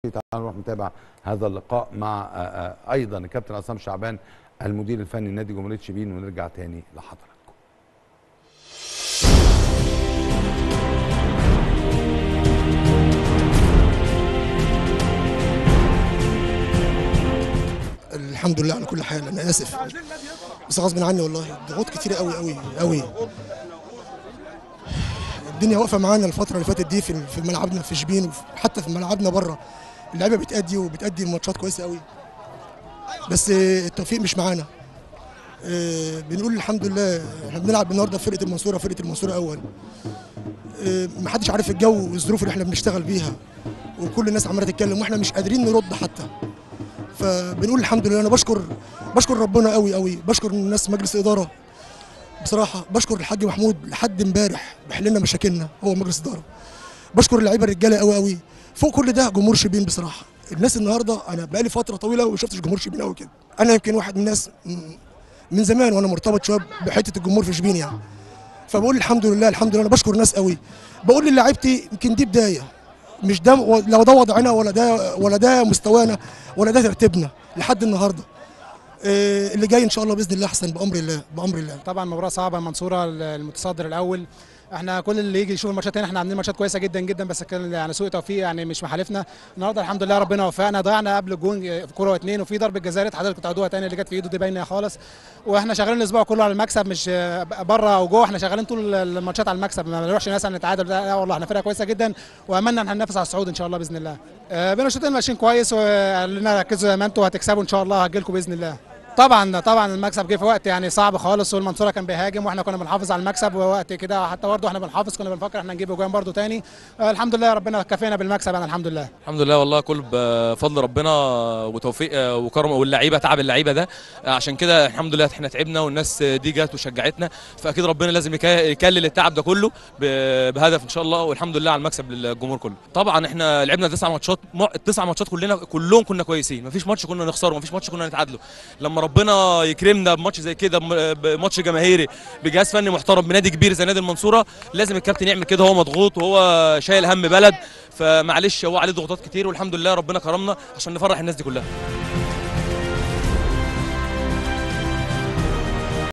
تعالوا نروح نتابع هذا اللقاء مع آه، آه، ايضا الكابتن عصام شعبان المدير الفني لنادي جمهوريه شبين ونرجع تاني لحضراتكم الحمد لله على كل حال انا اسف بس غصب عني والله ضغوط كتير قوي قوي قوي الدنيا واقفه معانا الفتره اللي فاتت دي في في ملعبنا في شبين وحتى في ملعبنا بره اللعيبه بتأدي وبتأدي ماتشات كويسه قوي بس التوفيق مش معانا آه، بنقول الحمد لله احنا بنلعب النهارده في فرقه المنصوره فرقه المنصوره اول آه، محدش عارف الجو والظروف اللي احنا بنشتغل بيها وكل الناس عماله تتكلم واحنا مش قادرين نرد حتى فبنقول الحمد لله انا بشكر بشكر ربنا قوي قوي بشكر الناس مجلس اداره بصراحه بشكر الحاج محمود لحد امبارح بيحل لنا مشاكلنا هو مجلس اداره بشكر اللعيبه الرجاله قوي قوي فوق كل ده جمهور شبين بصراحه الناس النهارده انا بقالي فتره طويله وما شفتش جمهور شبين قوي كده انا يمكن واحد من الناس م- من زمان وانا مرتبط شويه بحته الجمهور في شبين يعني فبقول الحمد لله الحمد لله انا بشكر الناس قوي بقول للاعيبتي يمكن دي بدايه مش ده لو ده وضعنا ولا ده ولا ده مستوانا ولا ده ترتيبنا لحد النهارده آه، اللي جاي ان شاء الله باذن الله احسن بامر الله بامر الله طبعا مباراه صعبه المنصوره المتصدر الاول احنا كل اللي يجي يشوف الماتشات هنا احنا عاملين ماتشات كويسه جدا جدا بس كان يعني سوء توفيق يعني مش محالفنا النهارده الحمد لله ربنا وفقنا ضيعنا قبل الجون في كوره واثنين وفي ضربه جزاء ريت حضرتك تعدوها تاني اللي جت في ايده دي باينه خالص واحنا شغالين الاسبوع كله على المكسب مش بره او جوه احنا شغالين طول الماتشات على المكسب ما نروحش مثلا نتعادل لا لا والله احنا فرقه كويسه جدا واملنا ان هننافس على الصعود ان شاء الله باذن الله آه، بين الشوطين ماشيين كويس وقال لنا ركزوا زي ما انتوا هتكسبوا ان شاء الله هجيلكم باذن الله طبعا طبعا المكسب جه في وقت يعني صعب خالص والمنصوره كان بيهاجم واحنا كنا بنحافظ على المكسب ووقت كده حتى برضه احنا بنحافظ كنا بنفكر احنا نجيب اجوان برضه تاني آه، الحمد لله ربنا كفينا بالمكسب انا الحمد لله الحمد لله والله كله بفضل ربنا وتوفيق وكرم واللعيبه تعب اللعيبه ده عشان كده الحمد لله احنا تعبنا والناس دي جت وشجعتنا فاكيد ربنا لازم يك- يكلل التعب ده كله ب- بهدف ان شاء الله والحمد لله على المكسب للجمهور كله طبعا احنا لعبنا تسع ماتشات م- التسع ماتشات كلنا كلهم كنا كويسين مفيش ماتش كنا نخسره مفيش ماتش كنا نتعادله لما ربنا يكرمنا بماتش زي كده بم- بماتش جماهيري بجهاز فني محترم بنادي كبير زي نادي المنصوره لازم الكابتن يعمل كده هو مضغوط وهو شايل هم بلد فمعلش هو عليه ضغوطات كتير والحمد لله ربنا كرمنا عشان نفرح الناس دي كلها